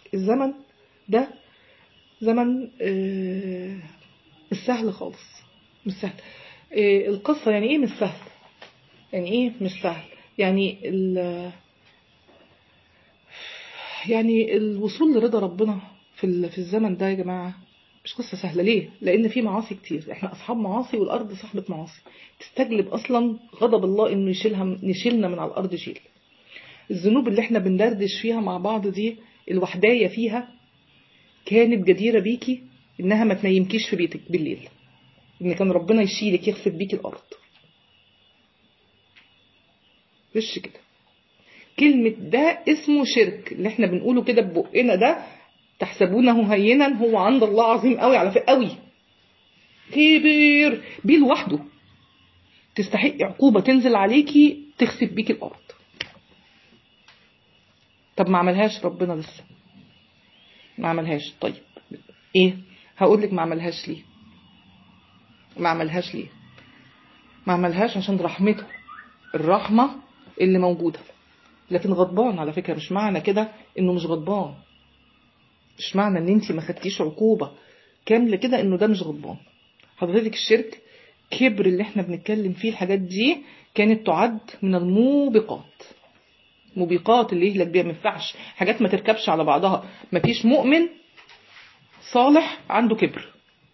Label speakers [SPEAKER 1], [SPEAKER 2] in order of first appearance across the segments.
[SPEAKER 1] الزمن ده زمن آه، مش سهل خالص مش سهل آه، القصة يعني ايه مش سهل يعني ايه مش سهل يعني ال يعني الوصول لرضا ربنا في ال- في الزمن ده يا جماعة مش قصة سهلة ليه؟ لأن في معاصي كتير احنا أصحاب معاصي والأرض صاحبة معاصي تستجلب أصلا غضب الله إنه يشيلها يشيلنا من على الأرض شيل الذنوب اللي احنا بندردش فيها مع بعض دي الوحداية فيها كانت جديرة بيكي إنها ما تنيمكيش في بيتك بالليل إن كان ربنا يشيلك يخسف بيكي الأرض وش كده كلمة ده اسمه شرك اللي احنا بنقوله كده ببقنا ده تحسبونه هينا هو عند الله عظيم قوي على فكرة قوي كبير بيه لوحده تستحق عقوبة تنزل عليكي تخسف بيكي الأرض طب ما عملهاش ربنا لسه ما عملهاش طيب ايه هقول لك ما عملهاش ليه ما عملهاش ليه ما عملهاش عشان رحمته الرحمة اللي موجودة لكن غضبان على فكرة مش معنى كده انه مش غضبان مش معنى ان انت ما خدتيش عقوبة كاملة كده انه ده مش غضبان حضرتك الشرك كبر اللي احنا بنتكلم فيه الحاجات دي كانت تعد من الموبقات موبقات اللي يهلك بيها ما ينفعش حاجات ما تركبش على بعضها ما فيش مؤمن صالح عنده كبر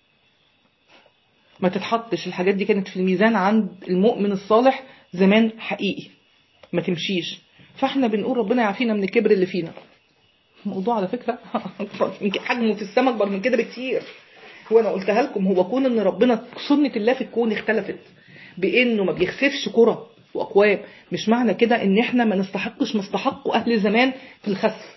[SPEAKER 1] ما تتحطش الحاجات دي كانت في الميزان عند المؤمن الصالح زمان حقيقي ما تمشيش فاحنا بنقول ربنا يعافينا من الكبر اللي فينا الموضوع على فكرة يمكن حجمه في السماء اكبر من كده بكتير هو انا قلتها لكم هو كون ان ربنا سنة الله في الكون اختلفت بانه ما بيخسفش كرة واقوام مش معنى كده ان احنا ما نستحقش ما استحقوا اهل زمان في الخسف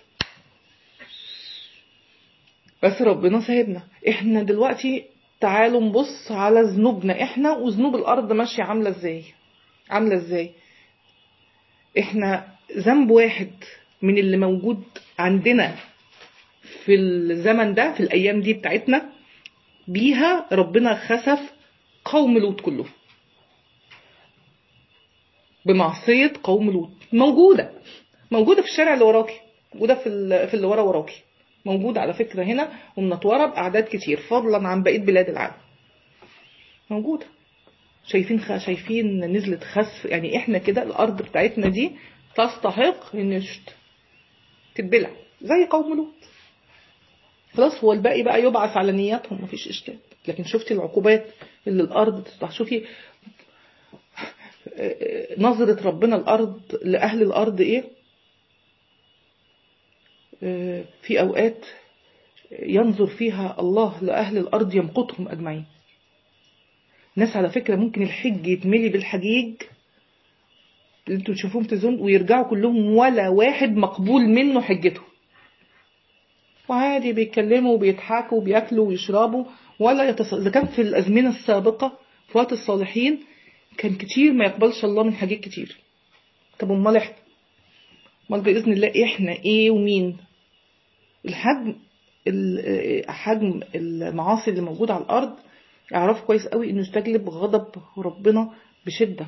[SPEAKER 1] بس ربنا سايبنا احنا دلوقتي تعالوا نبص على ذنوبنا احنا وذنوب الارض ماشيه عامله ازاي عامله ازاي احنا ذنب واحد من اللي موجود عندنا في الزمن ده في الايام دي بتاعتنا بيها ربنا خسف قوم لوط كله بمعصية قوم لوط موجودة موجودة في الشارع اللي وراكي موجودة في ال- في اللي ورا وراكي موجودة على فكرة هنا ومنطورة بأعداد كتير فضلا عن بقية بلاد العالم موجودة شايفين خ... شايفين نزلت خسف يعني احنا كده الارض بتاعتنا دي تستحق ان يشت- تتبلع زي قوم لوط خلاص هو الباقي بقى يبعث على نياتهم مفيش اشكال لكن شفتي العقوبات اللي الارض تستحق شوفي نظرة ربنا الأرض لأهل الأرض إيه آه، في أوقات ينظر فيها الله لأهل الأرض يمقتهم أجمعين ناس على فكرة ممكن الحج يتملي بالحجيج اللي انتوا تشوفوهم تزون ويرجعوا كلهم ولا واحد مقبول منه حجته وعادي بيتكلموا وبيضحكوا وبياكلوا ويشربوا ولا يتص... إذا كان في الأزمنة السابقة في وقت الصالحين كان كتير ما يقبلش الله من حاجات كتير طب امال احنا امال باذن الله احنا ايه ومين الحجم ال- حجم المعاصي اللي موجوده على الارض اعرفوا كويس قوي انه يستجلب غضب ربنا بشده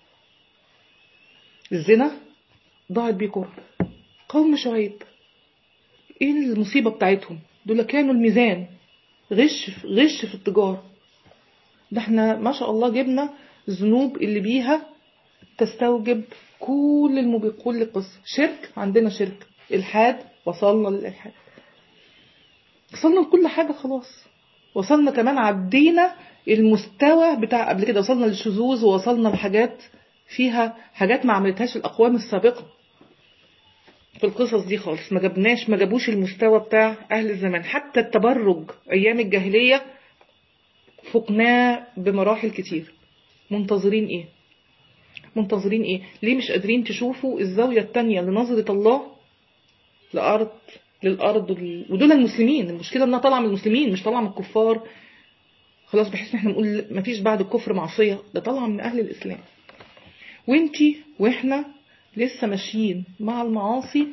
[SPEAKER 1] الزنا ضاعت بيه كرة قوم شعيب ايه المصيبه بتاعتهم دول كانوا الميزان غش غش في التجاره ده احنا ما شاء الله جبنا الذنوب اللي بيها تستوجب كل المبيق كل قصة شرك عندنا شرك الحاد وصلنا للإلحاد وصلنا لكل حاجة خلاص وصلنا كمان عدينا المستوى بتاع قبل كده وصلنا للشذوذ ووصلنا لحاجات فيها حاجات ما عملتهاش الأقوام السابقة في القصص دي خالص ما جبناش ما جابوش المستوى بتاع أهل الزمان حتى التبرج أيام الجاهلية فقناه بمراحل كتير منتظرين ايه منتظرين ايه ليه مش قادرين تشوفوا الزاوية التانية لنظرة الله لأرض للأرض وال- ودول المسلمين المشكلة انها طالعة من المسلمين مش طالعة من الكفار خلاص بحيث ان احنا نقول مفيش بعد الكفر معصية ده طالعة من أهل الإسلام وانتي واحنا لسه ماشيين مع المعاصي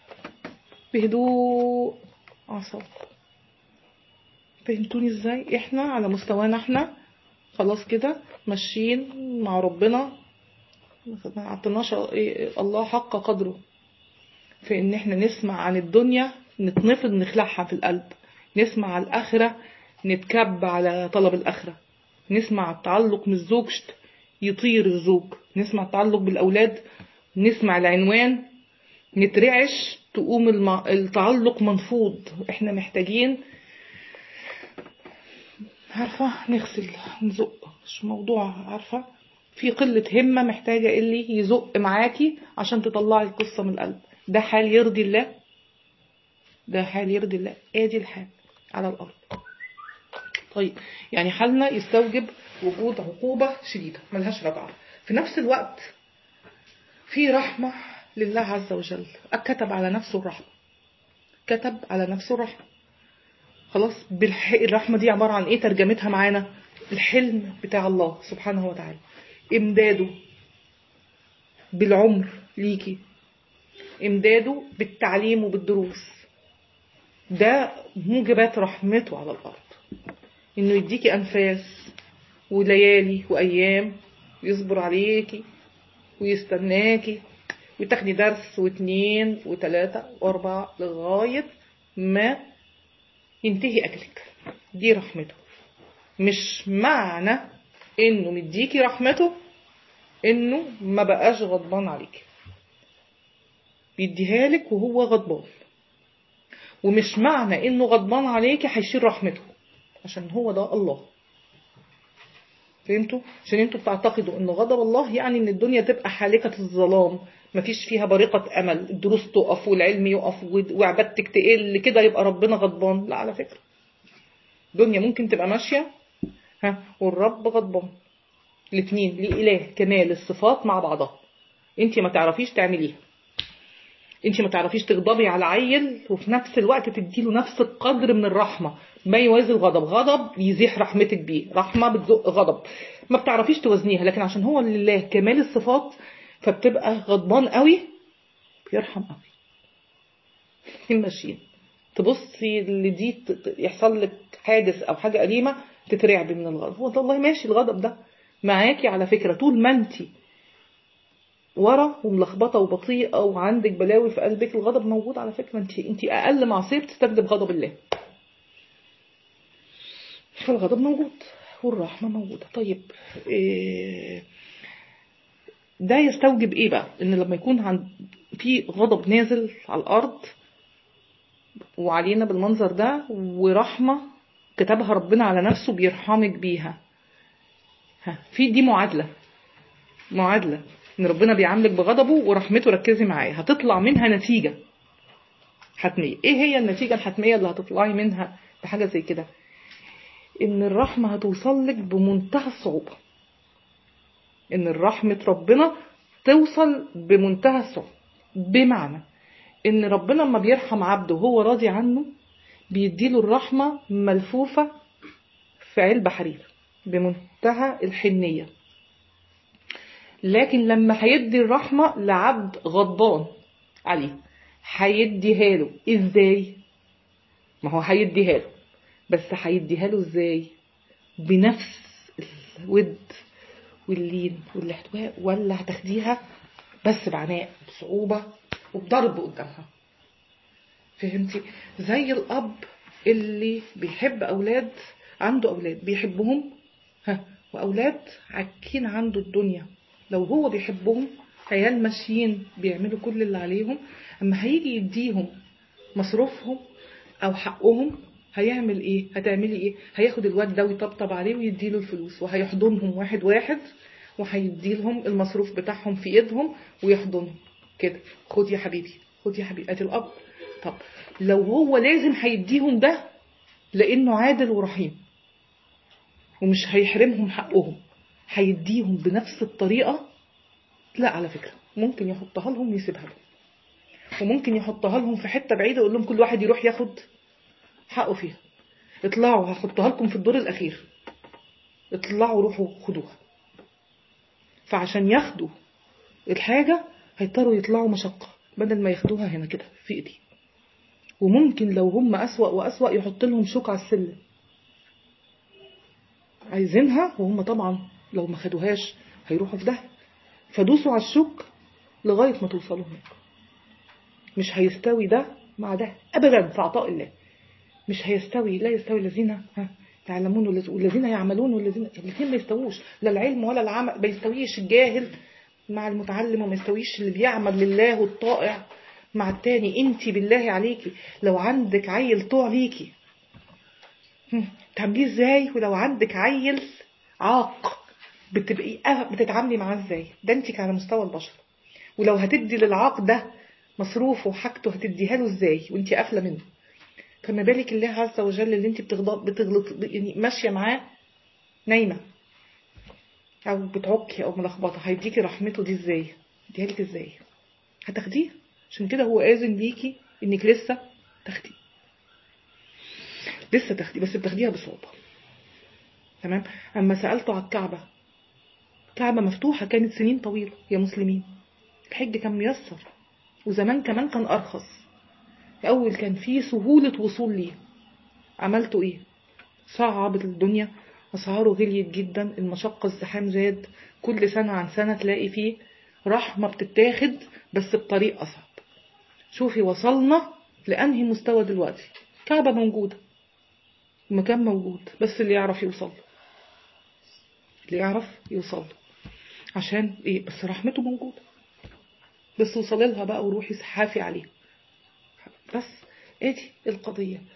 [SPEAKER 1] بهدوء أعصاب فهمتوني ازاي احنا على مستوانا احنا خلاص كده ماشيين مع ربنا ما عطيناش إيه الله حق قدره في ان احنا نسمع عن الدنيا نتنفض نخلعها في القلب نسمع على الآخرة نتكب على طلب الآخرة نسمع التعلق من الزوج يطير الزوج نسمع التعلق بالأولاد نسمع العنوان نترعش تقوم الم... التعلق منفوض احنا محتاجين عارفة نغسل نزق مش موضوع عارفة في قلة همة محتاجة اللي يزق معاكي عشان تطلعي القصة من القلب ده حال يرضي الله ده حال يرضي الله ادي الحال على الارض طيب يعني حالنا يستوجب وجود عقوبة شديدة ملهاش رجعة في نفس الوقت في رحمة لله عز وجل كتب على نفسه الرحمة كتب على نفسه الرحمة خلاص بالح... الرحمة دي عبارة عن ايه ترجمتها معانا الحلم بتاع الله سبحانه وتعالى امداده بالعمر ليكي امداده بالتعليم وبالدروس ده موجبات رحمته على الأرض إنه يديكي أنفاس وليالي وأيام يصبر عليكي ويستناكي وتاخدي درس واثنين وثلاثة وأربعة لغاية ما ينتهي أكلك دي رحمته مش معنى إنه مديكي رحمته إنه ما بقاش غضبان عليكي بيديها لك وهو غضبان ومش معنى انه غضبان عليكي هيشيل رحمته عشان هو ده الله فهمتوا عشان انتوا بتعتقدوا ان غضب الله يعني ان الدنيا تبقى حالكة الظلام مفيش فيها بريقة امل الدروس تقف والعلم يقف وعبادتك تقل كده يبقى ربنا غضبان لا على فكرة الدنيا ممكن تبقى ماشية ها والرب غضبان الاثنين لإله كمال الصفات مع بعضها انت ما تعرفيش تعمليها انت ما تعرفيش تغضبي على عيل وفي نفس الوقت تديله نفس القدر من الرحمة ما يوازي الغضب غضب يزيح رحمتك بيه رحمة بتزق غضب ما بتعرفيش توازنيها لكن عشان هو لله كمال الصفات فبتبقى غضبان قوي بيرحم قوي ماشيين تبصي اللي دي يحصل لك حادث او حاجة أليمة تترعبي من الغضب والله ماشي الغضب ده معاكي على فكرة طول ما انتي ورا وملخبطة وبطيئة وعندك بلاوي في قلبك الغضب موجود على فكرة انت انت اقل معصية بتستجلب غضب الله فالغضب موجود والرحمة موجودة طيب إيه ده يستوجب ايه بقى ان لما يكون عن في غضب نازل على الارض وعلينا بالمنظر ده ورحمة كتبها ربنا على نفسه بيرحمك بيها ها في دي معادلة معادلة ان ربنا بيعاملك بغضبه ورحمته ركزي معايا هتطلع منها نتيجة حتمية ايه هي النتيجة الحتمية اللي هتطلعي منها بحاجة زي كده ان الرحمة هتوصل لك بمنتهى الصعوبة ان الرحمة ربنا توصل بمنتهى الصعوبة بمعنى ان ربنا لما بيرحم عبده وهو راضي عنه بيديله الرحمة ملفوفة في علبة حرير بمنتهى الحنية لكن لما هيدي الرحمة لعبد غضبان عليه هيديها له ازاي ما هو هيديها له بس هيديها له ازاي بنفس الود واللين والاحتواء ولا هتاخديها بس بعناء بصعوبة وبضرب قدامها فهمتي زي الأب اللي بيحب أولاد عنده أولاد بيحبهم ها وأولاد عاكين عنده الدنيا لو هو بيحبهم عيال ماشيين بيعملوا كل اللي عليهم اما هيجي يديهم مصروفهم او حقهم هيعمل ايه هتعملي ايه هياخد الواد ده ويطبطب عليه ويديله الفلوس وهيحضنهم واحد واحد وهيدي لهم المصروف بتاعهم في ايدهم ويحضنهم كده خد يا حبيبي خد يا حبيبي ادي الاب طب لو هو لازم هيديهم ده لانه عادل ورحيم ومش هيحرمهم حقهم هيديهم بنفس الطريقة لا على فكرة ممكن يحطها لهم ويسيبها لهم وممكن يحطها لهم في حتة بعيدة يقول لهم كل واحد يروح ياخد حقه فيها اطلعوا هحطها لكم في الدور الأخير اطلعوا روحوا خدوها فعشان ياخدوا الحاجة هيضطروا يطلعوا مشقة بدل ما ياخدوها هنا كده في ايدي وممكن لو هم أسوأ وأسوأ يحط لهم شوك على السلم عايزينها وهم طبعا لو ما خدوهاش هيروحوا في ده فدوسوا على الشوك لغاية ما توصلوا هناك مش هيستوي ده مع ده ابدا في عطاء الله مش هيستوي لا يستوي الذين ها يعلمون والذين يعملون والذين الاثنين ما يستووش لا العلم ولا العمل ما يستويش الجاهل مع المتعلم وما يستويش اللي بيعمل لله والطائع مع التاني انت بالله عليكي لو عندك عيل طوع ليكي تعمليه ازاي ولو عندك عيل عاق بتبقي بتتعاملي معاه ازاي ده انت على مستوى البشر ولو هتدي للعاق ده مصروفه وحاجته هتديها له ازاي وانت قافله منه فما بالك الله عز وجل اللي انت بتغلط بتغلط يعني ماشيه معاه نايمه او بتعكي او ملخبطه هيديكي رحمته دي ازاي اديها لك ازاي هتاخديه عشان كده هو اذن ليكي انك لسه تاخديه لسه تاخديه بس بتاخديها بصعوبه تمام اما سالته على الكعبه الكعبه مفتوحه كانت سنين طويله يا مسلمين الحج كان ميسر وزمان كمان كان ارخص اول كان فيه سهوله وصول ليه عملتوا ايه صعبت الدنيا أسعاره غليت جدا المشقة الزحام زاد كل سنة عن سنة تلاقي فيه رحمة بتتاخد بس بطريق أصعب شوفي وصلنا لأنهي مستوى دلوقتي كعبة موجودة المكان موجود بس اللي يعرف يوصل اللي يعرف يوصل عشان ايه بس رحمته موجودة بس وصلي لها بقى وروحي سحافي عليه بس ادي القضية